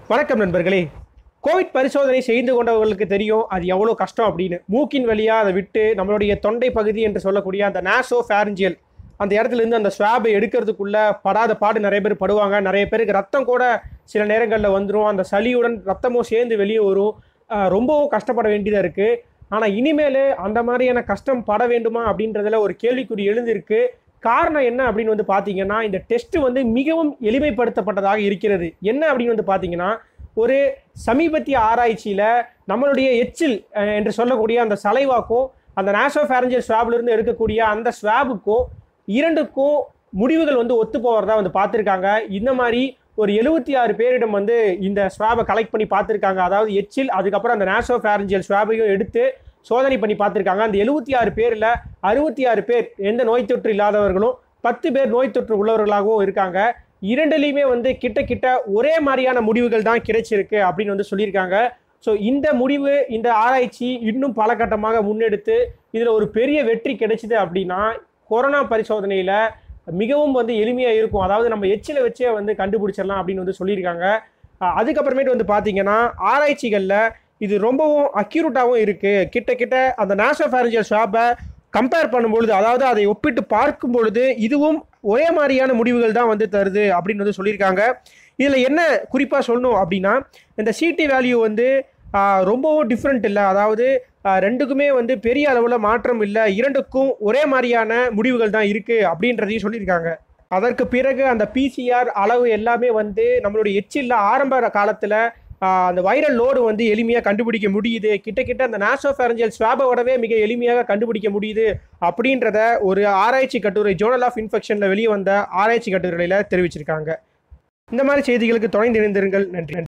வணக்கம் நண்பர்களே கோவிட் பரிசோதனை செய்து கொண்டவர்களுக்கு தெரியும் அது எவ்வளோ கஷ்டம் அப்படின்னு மூக்கின் வழியாக அதை விட்டு நம்மளுடைய தொண்டை பகுதி என்று சொல்லக்கூடிய அந்த நாசோ ஃபேரஞ்சியல் அந்த இடத்துல இருந்து அந்த ஸ்வாபை எடுக்கிறதுக்குள்ள படாத பாடு நிறைய பேர் படுவாங்க நிறைய பேருக்கு ரத்தம் கூட சில நேரங்களில் வந்துடும் அந்த சளியுடன் ரத்தமும் சேர்ந்து வெளியே வரும் ஆஹ் ரொம்பவும் கஷ்டப்பட வேண்டியதாக இருக்குது ஆனால் இனிமேல் அந்த மாதிரியான கஷ்டம் பட வேண்டுமா அப்படின்றதுல ஒரு கேள்விக்குறி எழுந்திருக்கு காரணம் என்ன அப்படின்னு வந்து பார்த்தீங்கன்னா இந்த டெஸ்ட் வந்து மிகவும் எளிமைப்படுத்தப்பட்டதாக இருக்கிறது என்ன அப்படின்னு வந்து பார்த்தீங்கன்னா ஒரு சமீபத்திய ஆராய்ச்சியில் நம்மளுடைய எச்சில் அஹ், என்று சொல்லக்கூடிய அந்த சலைவாக்கும் அந்த நாசோஃபேரஞ்சல் ஸ்வாப்லேருந்து எடுக்கக்கூடிய அந்த ஸ்வாபுக்கும் இரண்டுக்கும் முடிவுகள் வந்து ஒத்து போகிறதா வந்து பார்த்துருக்காங்க இந்த மாதிரி ஒரு எழுபத்தி ஆறு பேரிடம் வந்து இந்த ஸ்வாபை கலெக்ட் பண்ணி பார்த்துருக்காங்க அதாவது எச்சில் அதுக்கப்புறம் அந்த நாசோஃபேரஞ்சல் ஸ்வாபையும் எடுத்து சோதனை பண்ணி பார்த்துருக்காங்க அந்த எழுபத்தி ஆறு பேரில் அறுபத்தி ஆறு பேர் எந்த நோய் தொற்று இல்லாதவர்களும் பத்து பேர் நோய் தொற்று உள்ளவர்களாகவும் இருக்காங்க இரண்டுலேயுமே வந்து கிட்ட கிட்ட ஒரே மாதிரியான முடிவுகள் தான் கிடைச்சிருக்கு அப்படின்னு வந்து சொல்லியிருக்காங்க ஸோ இந்த முடிவு இந்த ஆராய்ச்சி இன்னும் பல கட்டமாக முன்னெடுத்து இதில் ஒரு பெரிய வெற்றி கிடைச்சிது அப்படின்னா கொரோனா பரிசோதனையில் மிகவும் வந்து எளிமையாக இருக்கும் அதாவது நம்ம எச்சில வச்சே வந்து கண்டுபிடிச்சிடலாம் அப்படின்னு வந்து சொல்லியிருக்காங்க அஹ் அதுக்கப்புறமேட்டு வந்து பார்த்தீங்கன்னா ஆராய்ச்சிகளில் இது ரொம்பவும் அக்யூரேட்டாகவும் இருக்குது கிட்ட கிட்ட அந்த நாசோஃபேரஞ்சல் ஷாப்பை கம்பேர் பண்ணும்பொழுது அதாவது அதை ஒப்பிட்டு பார்க்கும் பொழுது இதுவும் ஒரே மாதிரியான முடிவுகள் தான் வந்து தருது அப்படின்னு வந்து சொல்லியிருக்காங்க இதில் என்ன குறிப்பாக சொல்லணும் அப்படின்னா இந்த சிடி வேல்யூ வந்து ஆஹ், ரொம்பவும் டிஃப்ரெண்ட் இல்லை அதாவது ஆஹ், ரெண்டுக்குமே வந்து பெரிய அளவில் மாற்றம் இல்லை இரண்டுக்கும் ஒரே மாதிரியான முடிவுகள் தான் இருக்குது அப்படின்றதையும் சொல்லியிருக்காங்க அதற்கு பிறகு அந்த பிசிஆர் அளவு எல்லாமே வந்து நம்மளுடைய எச்சில்ல ஆரம்ப காலத்தில் அந்த வைரல் லோடு வந்து எளிமையாக கண்டுபிடிக்க முடியுது கிட்ட கிட்ட அந்த நாசோஃபேரஞ்சல் ஸ்வாபோடவே மிக எளிமையாக கண்டுபிடிக்க முடியுது அப்படின்றத ஒரு ஆராய்ச்சி கட்டுரை ஜோனல் ஆஃப் இன்ஃபெக்ஷனில் வெளியே வந்த ஆராய்ச்சி கட்டுரையில் தெரிவிச்சிருக்காங்க இந்த மாதிரி செய்திகளுக்கு தொடர்ந்து இணைந்திருங்கள் நன்றி